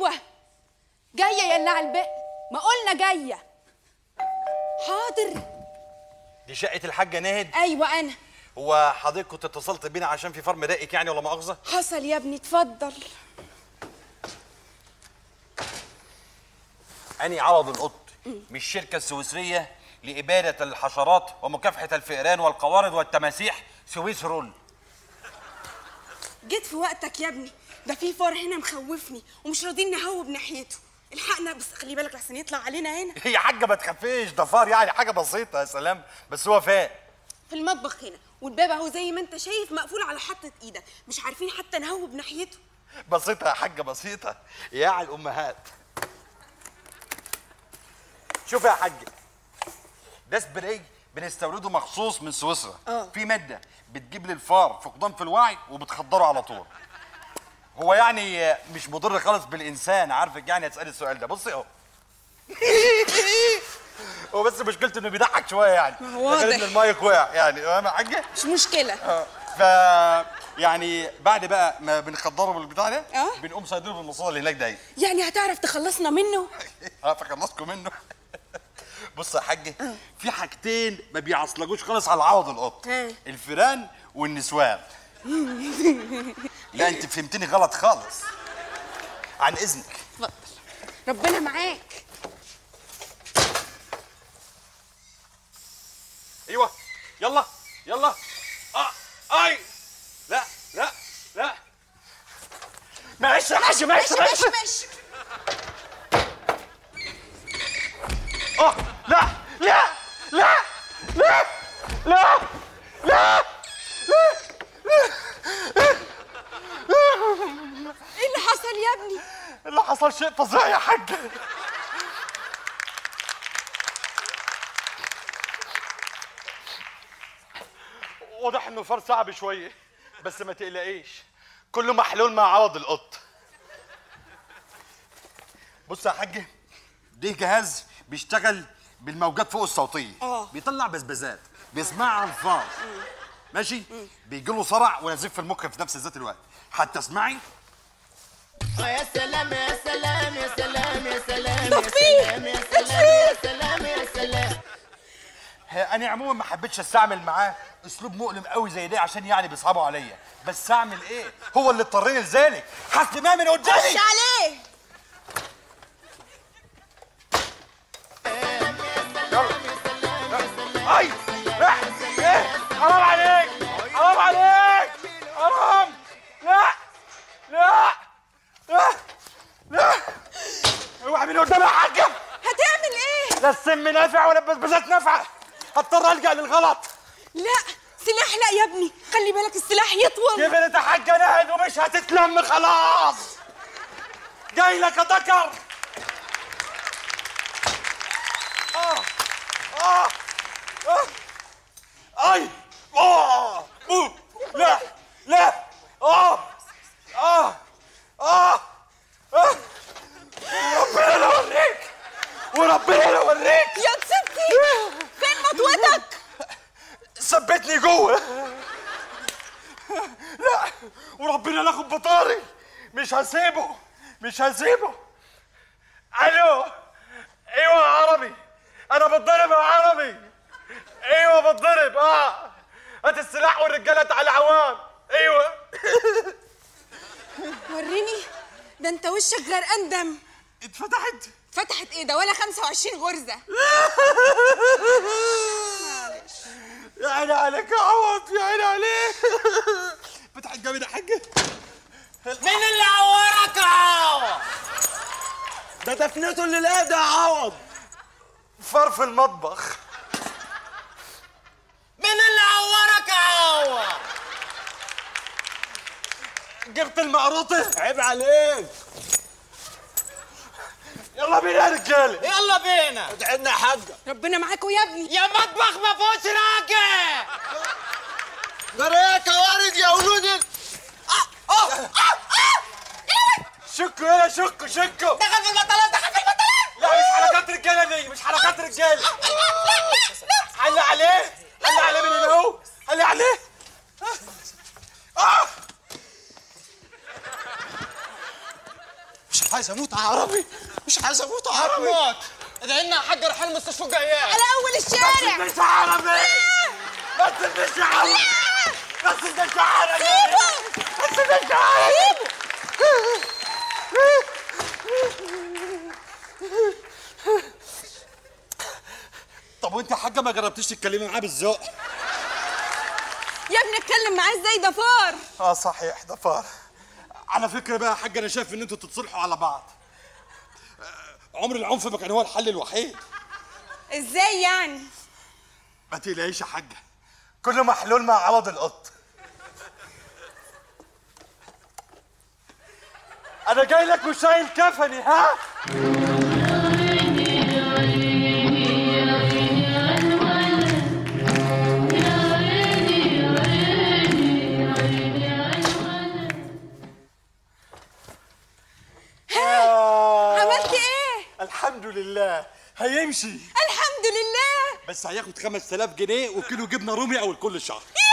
ايوه جايه يا اللي على الباقي ما قلنا جايه حاضر دي شقه الحاجه ناهد ايوه انا هو حضرتك كنت اتصلت بينا عشان في فرم دقيق يعني ولا مؤاخذه حصل يا ابني اتفضل اني عوض القط من الشركه السويسريه لاباده الحشرات ومكافحه الفئران والقوارض والتماسيح سويس رول جيت في وقتك يا ابني ده في فار هنا مخوفني ومش راضيين نهوب ناحيته الحقنا بس خلي بالك لحسن يطلع علينا هنا يا حاجه ما تخافيش ده فار يعني حاجه بسيطه يا سلام بس هو فاق في المطبخ هنا والباب اهو زي ما انت شايف مقفول على حطة ايدك مش عارفين حتى نهوب ناحيته بسيطه يا حاجه بسيطه يا على الامهات شوف يا حاج ده سبراي بنستورده مخصوص من سويسرا آه. في ماده بتجيب للفار فقدان في الوعي وبتخدره على طول هو يعني مش مضر خالص بالانسان عارفك يعني هتسالي السؤال ده بصي اهو هو بس مشكلته انه بيضحك شويه يعني ما هو ده غير واضح. ان المايك وقع يعني فاهم يا حاجه مش مشكلة اه ف يعني بعد بقى ما بنخدره بالبتاع ده اه. بنقوم صيدله بالمصاده اللي هناك ده يعني هتعرف تخلصنا منه اه فخلصكم منه بص يا حاج في حاجتين ما بيعصلجوش خالص على عوض القط ها. الفيران والنسوان لا انت فهمتني غلط خالص عن اذنك اتفضل ربنا معاك ايوه يلا يلا اه اي لا لا لا ماشي ماشي ماشي ماشي ماشي اه لا لا لا لا لا لا ايه اللي حصل يا ابني اللي حصل شيء فظيع يا حاج واضح انه فار صعب شويه بس ما تقلقيش كله محلول مع عوض القط بص يا حاج ده جهاز بيشتغل بالموجات فوق الصوتيه آه. بيطلع بزبزات بيسمعها الفار ماشي بيجي له صرع ونزيف في المخ في نفس ذات الوقت حتى اسمعي يا سلام يا سلام يا سلام يا سلام طب يا فيه؟ سلام يا سلام يا سلام يا سلام انا عموما ما حبيتش استعمل معاه اسلوب مؤلم قوي زي ده عشان يعني بيصعبوا عليا بس اعمل ايه هو اللي اضطرني لذلك حسب ما من قدامي خش عليه اي لا ايه حرام عليك حرام عليك حرام لا لا لا لا اوعى من قدامي يا حاجه هتعمل ايه لا السم نافع ولا البزبزات نافعه هضطر الجا للغلط لا سلاح لا يا ابني خلي بالك السلاح يطول كبرت يا حاجه نهد ومش هتتلم خلاص جاي لك يا ذكر آه. آه. آه. اي آه. أوه. لا لا آه. آه. آه. آه. وربنا لا اوريك وربنا لا اوريك يا ستي فين مطوتك ثبتني جوه لا وربنا لا اخد بطاري مش هسيبه مش هسيبه الو ايوه يا عربي انا بتضرب يا عربي ايوه بتضرب اه هات السلاح والرجاله تعالى عوام ايوه وريني ده انت وشك غرقان دم اتفتحت فتحت ايه ده ولا 25 غرزه معلش يا عيني عليك يا عوض يا عيني عليك فتحت جامد يا حاجه مين اللي عورك يا عوض؟ ده دفنته اللي لقاه ده يا عوض فار في المطبخ مين اللي عورك يا عوض؟ جبت المقروطه عيب عليك يلا بينا يا رجاله يلا بينا ادعينا يا حاجه ربنا معاكوا يا ابني يا مطبخ ما فيهوش راجل جريت يا وارد يا ولودي شكوا يلا شكوا شكوا دخل في البطلات دخل في البطلات لا مش حركات رجاله دي مش حركات رجاله حل عليه حل عليه من هنا اهو حل عليه آه. مش حي عايز اموت عربي مش عايز اموت عربي موت ادعي لنا يا حاج روح المستشفى الجايات على اول الشارع مش عربي بس مش عربي بس مش عربي بس مش عربي طب وانت يا حاجه ما جربتيش تتكلمي معاه بالذوق يا ابني اتكلم معاه ازاي ده فار اه صحيح ده فار على فكره بقى يا حاج انا شايف ان انتوا تتصلحوا على بعض آه، عمر العنف ما كان هو الحل الوحيد ازاي يعني ما تقلقيش يا حاجه كله محلول مع عوض القط انا جاي لك وشايل كفني ها آه، عملت ايه الحمد لله هيمشي الحمد لله بس هياخد 5000 جنيه وكيلو جبنه رومي اول كل شهر يا